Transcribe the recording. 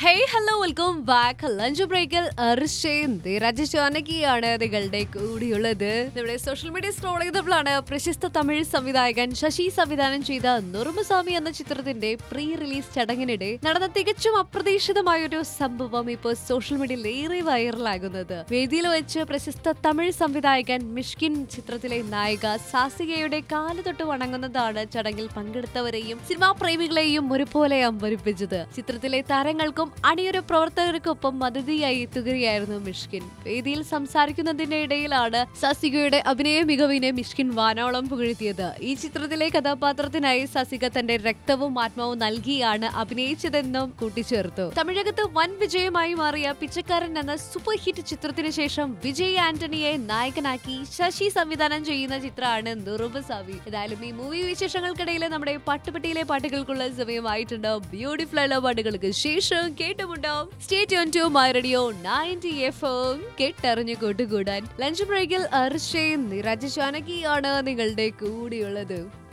hey hello welcome back lunch ബ്രേക്കിൽ അർഷയും രാജശാനകിയാണ് നിങ്ങളുടെ കൂടിയുള്ളത് നമ്മുടെ സോഷ്യൽ മീഡിയ സ്ക്രോൾ ചെയ്തപ്പോഴാണ് പ്രശസ്ത തമിഴ് സംവിധായകൻ ശശി സംവിധാനം ചെയ്ത നുറുമസ്വാമി എന്ന ചിത്രത്തിന്റെ പ്രീ റിലീസ് ചടങ്ങിനിടെ നടന്ന തികച്ചും അപ്രതീക്ഷിതമായ ഒരു സംഭവം ഇപ്പോൾ സോഷ്യൽ മീഡിയയിൽ ഏറെ വൈറലാകുന്നത് വേദിയിൽ വെച്ച് പ്രശസ്ത തമിഴ് സംവിധായകൻ മിഷ്കിൻ ചിത്രത്തിലെ നായിക സാസികയുടെ കാല് തൊട്ട് വണങ്ങുന്നതാണ് ചടങ്ങിൽ പങ്കെടുത്തവരെയും സിനിമാ പ്രേമികളെയും ഒരുപോലെ അമ്പരിപ്പിച്ചത് ചിത്രത്തിലെ താരങ്ങൾക്കും അണിയൊരു പ്രവർത്തകർക്കൊപ്പം അതിഥിയായി എത്തുകയായിരുന്നു മിഷ്കിൻ വേദിയിൽ സംസാരിക്കുന്നതിന്റെ ഇടയിലാണ് സസികയുടെ അഭിനയ മികവിനെ മിഷ്കിൻ വാനോളം പുകഴ്ത്തിയത് ഈ ചിത്രത്തിലെ കഥാപാത്രത്തിനായി സസിക തന്റെ രക്തവും ആത്മാവും നൽകിയാണ് അഭിനയിച്ചതെന്നും കൂട്ടിച്ചേർത്തു തമിഴകത്ത് വൻ വിജയമായി മാറിയ പിച്ചക്കാരൻ എന്ന സൂപ്പർ ഹിറ്റ് ചിത്രത്തിന് ശേഷം വിജയ് ആന്റണിയെ നായകനാക്കി ശശി സംവിധാനം ചെയ്യുന്ന ചിത്രമാണ് നുറുബസാവി ഏതായാലും ഈ മൂവി വിശേഷങ്ങൾക്കിടയിൽ നമ്മുടെ പട്ടുപട്ടിയിലെ പാട്ടുകൾക്കുള്ള സമയമായിട്ടുണ്ട് ബ്യൂട്ടിഫുൾ ആയുള്ള പാട്ടുകൾക്ക് ശേഷം കേട്ടുമുണ്ടാവും stay tune to my radio ninety F കേട്ടറിഞ്ഞു കൂട്ടുകൂടാൻ ലഞ്ച് ബ്രേക്കിൽ അർഷയും നിരജ ജാനകിയാണ് നിങ്ങളുടെ കൂടെയുള്ളത്